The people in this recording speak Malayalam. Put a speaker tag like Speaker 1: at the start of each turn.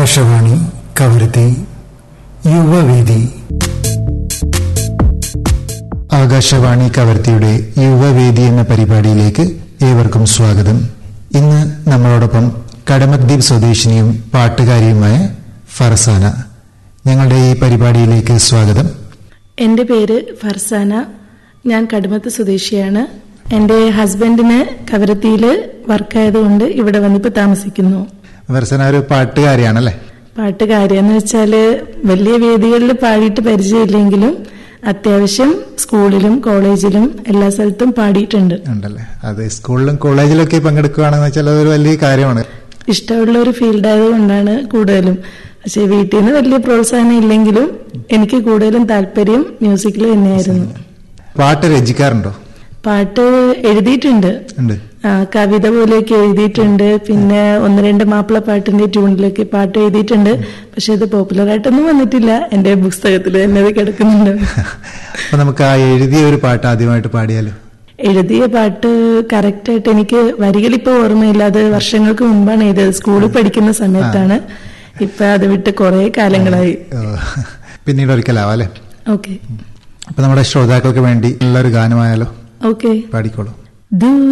Speaker 1: ആകാശവാണി കവരത്തി യുവവേദി ആകാശവാണി കവർത്തിയുടെ യുവവേദി എന്ന പരിപാടിയിലേക്ക് ഏവർക്കും സ്വാഗതം ഇന്ന് നമ്മളോടൊപ്പം കടമദ്വീപ് സ്വദേശിനിയും പാട്ടുകാരിയുമായ ഫർസാന ഞങ്ങളുടെ ഈ പരിപാടിയിലേക്ക് സ്വാഗതം
Speaker 2: എൻ്റെ പേര് ഫർസാന ഞാൻ കടുമത്ത് സ്വദേശിയാണ് എൻ്റെ ഹസ്ബൻഡിന് കവരത്തിയിൽ വർക്കായതുകൊണ്ട് ഇവിടെ വന്നിപ്പോൾ താമസിക്കുന്നു
Speaker 1: ഫർസാന ഒരു പാട്ടുകാരിയാണല്ലേ
Speaker 2: പാട്ടുകാരിയെന്ന് വെച്ചാൽ വലിയ വേദികളിൽ പാടിയിട്ട് പരിചയമില്ലെങ്കിലും അത്യാവശ്യം സ്കൂളിലും കോളേജിലും എല്ലാ സ്ഥലത്തും പാടിയിട്ടുണ്ട്
Speaker 1: ഉണ്ടല്ലേ അത് സ്കൂളിലും കോളേജിലൊക്കെ പങ്കെടുക്കുകയാണെന്ന് വെച്ചാൽ അതൊരു വലിയ കാര്യമാണ്
Speaker 2: ഇഷ്ടമുള്ള ഒരു ഫീൽഡ് ആയതുകൊണ്ടാണ് കൂടുതലും പക്ഷെ വീട്ടിൽ നിന്ന് വലിയ പ്രോത്സാഹനം ഇല്ലെങ്കിലും എനിക്ക് കൂടുതലും താല്പര്യം മ്യൂസിക്കിൽ തന്നെയായിരുന്നു
Speaker 1: പാട്ട് രചിക്കാറുണ്ടോ
Speaker 2: പാട്ട് എഴുതിയിട്ടുണ്ട്
Speaker 1: ഉണ്ട്
Speaker 2: ആ, കവിത പോലെയൊക്കെ എഴുതിയിട്ടുണ്ട് പിന്നെ ഒന്ന് രണ്ട് മാപ്പിള പാട്ടിന്റെ ട്യൂണിലൊക്കെ പാട്ട് എഴുതിയിട്ടുണ്ട് പക്ഷെ ഇത് പോപ്പുലർ ആയിട്ടൊന്നും വന്നിട്ടില്ല എന്റെ പുസ്തകത്തിൽ തന്നെ അത് കിടക്കുന്നുണ്ട്
Speaker 1: അപ്പൊ നമുക്ക് ആ എഴുതിയ ഒരു പാട്ട് ആദ്യമായിട്ട് പാടിയാലോ
Speaker 2: എഴുതിയ പാട്ട് കറക്റ്റായിട്ട് എനിക്ക് വരികൾ ഇപ്പൊ ഓർമ്മയില്ല അത് വർഷങ്ങൾക്ക് മുമ്പാണ് എഴുതിയത് സ്കൂളിൽ പഠിക്കുന്ന സമയത്താണ് ഇപ്പൊ അത് വിട്ട് കുറെ കാലങ്ങളായി
Speaker 1: ഓ, പിന്നീട് ഒരിക്കലാവാം അല്ലേ
Speaker 2: ഓക്കെ
Speaker 1: അപ്പൊ നമ്മുടെ ശ്രോതാക്കൾക്ക് വേണ്ടി ഉള്ള ഒരു ഗാനമായാലോ
Speaker 2: ഓക്കെ
Speaker 1: പാടിക്കോളൂ
Speaker 2: ദൂ